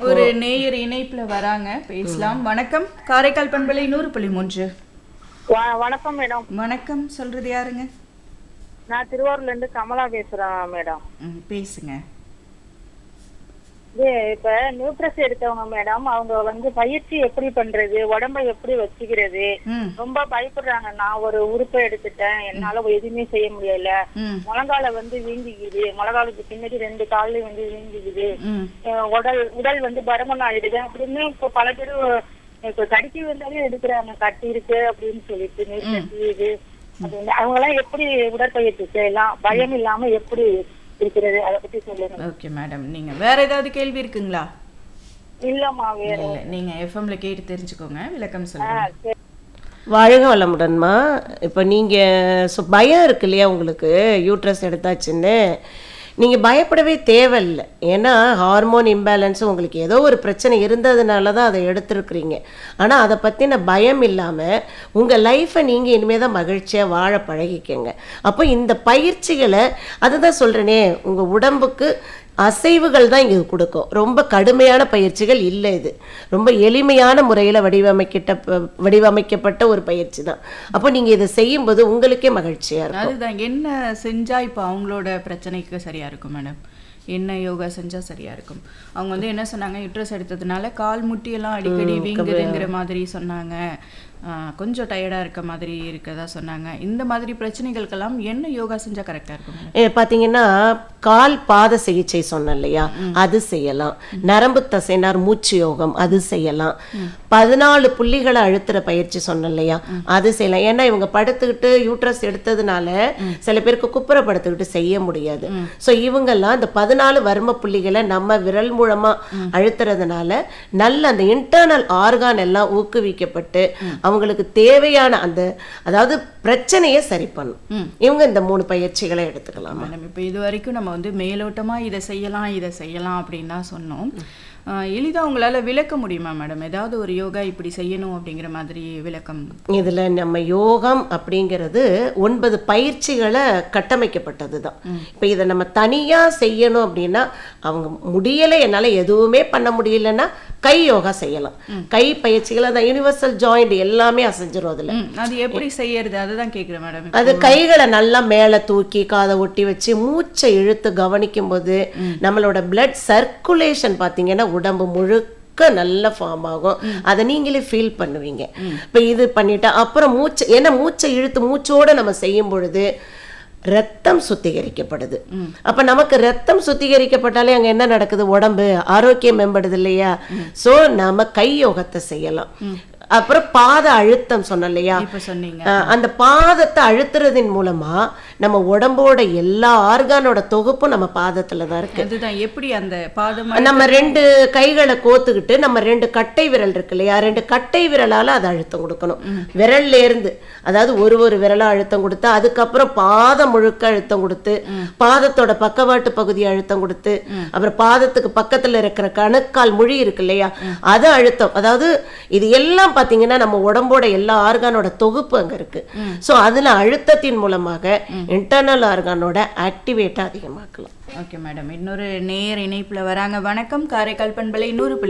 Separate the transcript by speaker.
Speaker 1: ஒரு நேயர் இணைப்புல வராங்க பேசலாம் வணக்கம் காரைக்கால் பண்பலை நூறு புள்ளி மூன்று
Speaker 2: வ- வணக்கம் மேடம்
Speaker 1: வணக்கம் சொல்றது யாருங்க
Speaker 2: நான் திருவாரூர்ல இருந்து கமலா பேசுறேன் மேடம்
Speaker 1: ம், பேசுங்க
Speaker 2: இது இப்ப நியூட்ரஸ் எடுத்தவங்க மேடம் அவங்க வந்து பயிற்சி எப்படி பண்றது உடம்ப எப்படி வச்சுக்கிறது
Speaker 1: ம்
Speaker 2: ரொம்ப பயப்படுறாங்க நான் ஒரு உறுப்பை எடுத்துட்டேன் என்னால எதுவுமே செய்ய முடியல
Speaker 1: ம்
Speaker 2: முழங்கால வந்து வீங்கிக்குது முழங்காலுக்கு பின்னாடி ரெண்டு கால்லையும் வந்து வீங்கிக்குது
Speaker 1: ம்
Speaker 2: அஹ் உடல் உடல் வந்து பருமன் ஆயிடுது அப்படின்னு இப்போ பல பேர் இப்போ தடுக்கி வந்தாலே எடுக்கிறாங்க கட்டி இருக்கு அப்படின்னு சொல்லிட்டு நியூட்ரஸ் இது அப்படின்னு அவங்க எல்லாம் எப்படி உடற்பயிற்சி செய்யலாம் பயம் இல்லாம எப்படி இருக்கிறது அதை பத்தி சொல்லுங்க
Speaker 1: ஓகே மேடம் நீங்க வேற ஏதாவது கேள்வி இருக்குங்களா
Speaker 2: இல்லம்மா வேற
Speaker 1: இல்ல நீங்க எஃப்எம்ல கேட்டு தெரிஞ்சுக்கோங்க விளக்கம் சொல்லுங்க
Speaker 2: ஆ, சரி.
Speaker 3: வாழ்க வளமுடன்மா இப்போ நீங்கள் ஸோ பயம் இருக்கு இல்லையா உங்களுக்கு யூட்ரஸ் எடுத்தாச்சுன்னு நீங்கள் பயப்படவே தேவையில்லை ஏன்னா ஹார்மோன் இம்பேலன்ஸ் உங்களுக்கு ஏதோ ஒரு பிரச்சனை இருந்ததுனால தான் அதை எடுத்துருக்குறீங்க ஆனால் அதை பற்றின பயம் இல்லாமல் உங்கள் லைஃப்பை நீங்கள் இனிமேல் தான் மகிழ்ச்சியாக வாழ பழகிக்கங்க அப்போ இந்த பயிற்சிகளை அதுதான் சொல்கிறேனே உங்கள் உடம்புக்கு அசைவுகள் தான் இங்கே கொடுக்கும் ரொம்ப கடுமையான பயிற்சிகள் இல்லை இது ரொம்ப எளிமையான முறையில் வடிவமைக்கிட்ட ப- வடிவமைக்கப்பட்ட ஒரு பயிற்சி தான் அப்போ நீங்கள் இதை செய்யும்போது உங்களுக்கே மகிழ்ச்சியாக இருக்கும்
Speaker 1: அதுதான் என்ன செஞ்சா இப்போ அவங்களோட பிரச்சனைக்கு சரியா இருக்கும் மேடம் என்ன யோகா செஞ்சா சரியா இருக்கும் அவங்க வந்து என்ன சொன்னாங்க யுட்ரஸ் எடுத்ததுனால கால் முட்டியெல்லாம் அடிக்கடி வீங்குதுங்கிற மாதிரி சொன்னாங்க ஆஹ் கொஞ்சம் டயர்டா இருக்க மாதிரி இருக்கதா சொன்னாங்க இந்த மாதிரி பிரச்சனைகளுக்கெல்லாம் என்ன யோகா செஞ்சா கரெக்டா இருக்கும் மேடம்
Speaker 3: ஏ, பாத்தீங்கன்னா கால் பாத சிகிச்சை சொன்னேன் இல்லையா அது செய்யலாம் நரம்பு தசைனார் மூச்சு யோகம் அது செய்யலாம் பதினாலு புள்ளிகளை அழுத்துற பயிற்சி சொன்னேன் இல்லையா அது செய்யலாம் ஏன்னா இவங்க படுத்துக்கிட்டு யூட்ரஸ் எடுத்ததுனால சில பேருக்கு குப்புற படுத்துக்கிட்டு செய்ய முடியாது ஸோ இவங்கெல்லாம் இந்த பதினாலு வர்ம புள்ளிகளை நம்ம விரல் மூலமா அழுத்துறதுனால நல்ல அந்த இன்டர்னல் ஆர்கான் எல்லாம் ஊக்குவிக்கப்பட்டு அவங்களுக்கு தேவையான அந்த அதாவது பிரச்சனையை சரி பண்ணும் இவங்க இந்த மூணு பயிற்சிகளை எடுத்துக்கலாம்
Speaker 1: மேடம் இப்போ இது வரைக்கும் நம்ம வந்து மேலோட்டமா இதை செய்யலாம் இதை செய்யலாம் அப்படின்னு தான் சொன்னோம் ஆஹ் எளிதா உங்களால விளக்க முடியுமா மேடம் ஏதாவது ஒரு யோகா இப்படி செய்யணும் அப்படிங்கிற மாதிரி விளக்கம்
Speaker 3: இதுல நம்ம யோகம் அப்படிங்கிறது ஒன்பது பயிற்சிகளை கட்டமைக்கப்பட்டது தான் இப்போ இதை நம்ம தனியா செய்யணும் அப்படின்னா அவங்க முடியலை என்னால எதுவுமே பண்ண முடியலன்னா கை யோகா செய்யலாம் கை பயிற்சிகள் அந்த யூனிவர்சல் ஜாயிண்ட் எல்லாமே அசைஞ்சிரும் அதுல
Speaker 1: ம், அது எப்படி செய்யறது அதுதான் கேக்குறேன் மேடம்
Speaker 3: அது கைகளை நல்லா மேலே தூக்கி காதை ஒட்டி வச்சு மூச்சை இழுத்து கவனிக்கும் போது நம்மளோட பிளட் சர்க்குலேஷன் பார்த்தீங்கன்னா உடம்பு முழுக்க நல்ல ஃபார்ம் ஆகும் அதை நீங்களே ஃபீல் பண்ணுவீங்க இப்போ இது பண்ணிட்டா அப்புறம் மூச்சு ஏன்னா மூச்சை இழுத்து மூச்சோட நம்ம செய்யும் பொழுது ரத்தம் சுத்திகரிக்கப்படுது அப்ப நமக்கு ரத்தம் சுத்திகரிக்கப்பட்டாலே அங்க என்ன நடக்குது உடம்பு ஆரோக்கியம் மேம்படுது இல்லையா சோ நாம கை யோகத்தை செய்யலாம் அப்புறம் பாத அழுத்தம் சொன்னோம் இல்லையா
Speaker 1: இப்ப சொன்னீங்க
Speaker 3: அஹ் அந்த பாதத்தை அழுத்துறதின் மூலமா நம்ம உடம்போட எல்லா ஆர்கானோட தொகுப்பும் நம்ம பாதத்துல தான் இருக்கு
Speaker 1: அதுதான் எப்படி அந்த பாதம்
Speaker 3: நம்ம ரெண்டு கைகளை கோத்துக்கிட்டு நம்ம ரெண்டு கட்டை விரல் இருக்கு இல்லையா ரெண்டு கட்டை விரலால அதை அழுத்தம் கொடுக்கணும் விரல்ல இருந்து அதாவது ஒரு ஒரு விரலா அழுத்தம் கொடுத்து அதுக்கப்புறம் பாதம் முழுக்க அழுத்தம் கொடுத்து பாதத்தோட பக்கவாட்டு பகுதி அழுத்தம் கொடுத்து அப்புறம் பாதத்துக்கு பக்கத்துல இருக்கிற கணுக்கால் மொழி இருக்கு இல்லையா அது அழுத்தம் அதாவது இது எல்லாம் பாத்தீங்கன்னா நம்ம உடம்போட எல்லா ஆர்கானோட தொகுப்பு அங்க இருக்கு சோ அதுல அழுத்தத்தின் மூலமாக இன்டர்னல் ஆர்கானோட ஆக்டிவேட்டை அதிகமாக்கலாம்
Speaker 1: ஓகே மேடம் இன்னொரு நேர் இணைப்புல வராங்க வணக்கம் காரைக்கால் பண்பலை நூறு புள்ளி